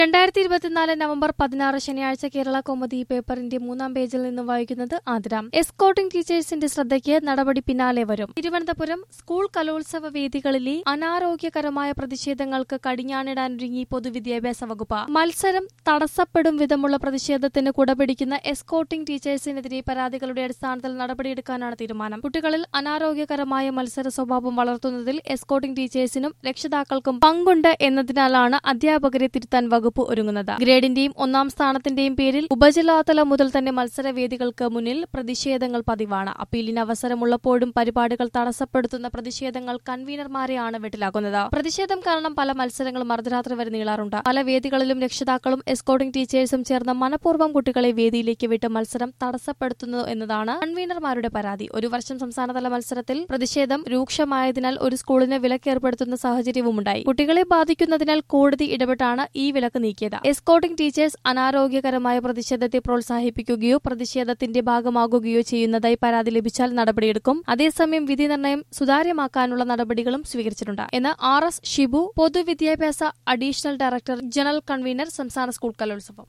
രണ്ടായിരത്തി ഇരുപത്തിനാല് നവംബർ പതിനാറ് ശനിയാഴ്ച കേരള കൗമുദി പേപ്പറിന്റെ മൂന്നാം പേജിൽ നിന്ന് വായിക്കുന്നത് ആതിരാം എസ്കോട്ടിംഗ് ടീച്ചേഴ്സിന്റെ ശ്രദ്ധയ്ക്ക് നടപടി പിന്നാലെ വരും തിരുവനന്തപുരം സ്കൂൾ കലോത്സവ വേദികളിലെ അനാരോഗ്യകരമായ പ്രതിഷേധങ്ങൾക്ക് കടിഞ്ഞാണിടാനൊരുങ്ങി പൊതുവിദ്യാഭ്യാസ വകുപ്പ് മത്സരം തടസ്സപ്പെടും വിധമുള്ള പ്രതിഷേധത്തിന് കുടപിടിക്കുന്ന എസ്കോട്ടിംഗ് ടീച്ചേഴ്സിനെതിരെ പരാതികളുടെ അടിസ്ഥാനത്തിൽ നടപടിയെടുക്കാനാണ് തീരുമാനം കുട്ടികളിൽ അനാരോഗ്യകരമായ മത്സര സ്വഭാവം വളർത്തുന്നതിൽ എസ്കോട്ടിംഗ് ടീച്ചേഴ്സിനും രക്ഷിതാക്കൾക്കും പങ്കുണ്ട് എന്നതിനാലാണ് അധ്യാപകരെ തിരുത്താൻ വകുപ്പ് ഒരുങ്ങുന്നത് ഗ്രേഡിന്റെയും ഒന്നാം സ്ഥാനത്തിന്റെയും പേരിൽ ഉപജില്ലാതല മുതൽ തന്നെ മത്സരവേദികൾക്ക് മുന്നിൽ പ്രതിഷേധങ്ങൾ പതിവാണ് അപ്പീലിന് അവസരമുള്ളപ്പോഴും പരിപാടികൾ തടസ്സപ്പെടുത്തുന്ന പ്രതിഷേധങ്ങൾ കൺവീനർമാരെയാണ് വെട്ടിലാക്കുന്നത് പ്രതിഷേധം കാരണം പല മത്സരങ്ങളും അർദ്ധരാത്രി വരെ നീളാറുണ്ട് പല വേദികളിലും രക്ഷിതാക്കളും എസ്കോട്ടിംഗ് ടീച്ചേഴ്സും ചേർന്ന് മനഃപൂർവ്വം കുട്ടികളെ വേദിയിലേക്ക് വിട്ട് മത്സരം തടസ്സപ്പെടുത്തുന്നു എന്നതാണ് കൺവീനർമാരുടെ പരാതി ഒരു വർഷം സംസ്ഥാനതല മത്സരത്തിൽ പ്രതിഷേധം രൂക്ഷമായതിനാൽ ഒരു സ്കൂളിന് വിലക്കേർപ്പെടുത്തുന്ന സാഹചര്യവുമുണ്ടായി കുട്ടികളെ ബാധിക്കുന്നതിനാൽ കോടതി ഇടപെട്ടാണ് ഈ വിലക്ക് നീക്കിയത് എസ്കോട്ടിംഗ് ടീച്ചേഴ്സ് അനാരോഗ്യകരമായ പ്രതിഷേധത്തെ പ്രോത്സാഹിപ്പിക്കുകയോ പ്രതിഷേധത്തിന്റെ ഭാഗമാകുകയോ ചെയ്യുന്നതായി പരാതി ലഭിച്ചാൽ നടപടിയെടുക്കും അതേസമയം വിധി നിർണ്ണയം സുതാര്യമാക്കാനുള്ള നടപടികളും സ്വീകരിച്ചിട്ടുണ്ട് എന്ന് ആർ എസ് ഷിബു പൊതുവിദ്യാഭ്യാസ അഡീഷണൽ ഡയറക്ടർ ജനറൽ കൺവീനർ സംസ്ഥാന സ്കൂൾ കലോത്സവം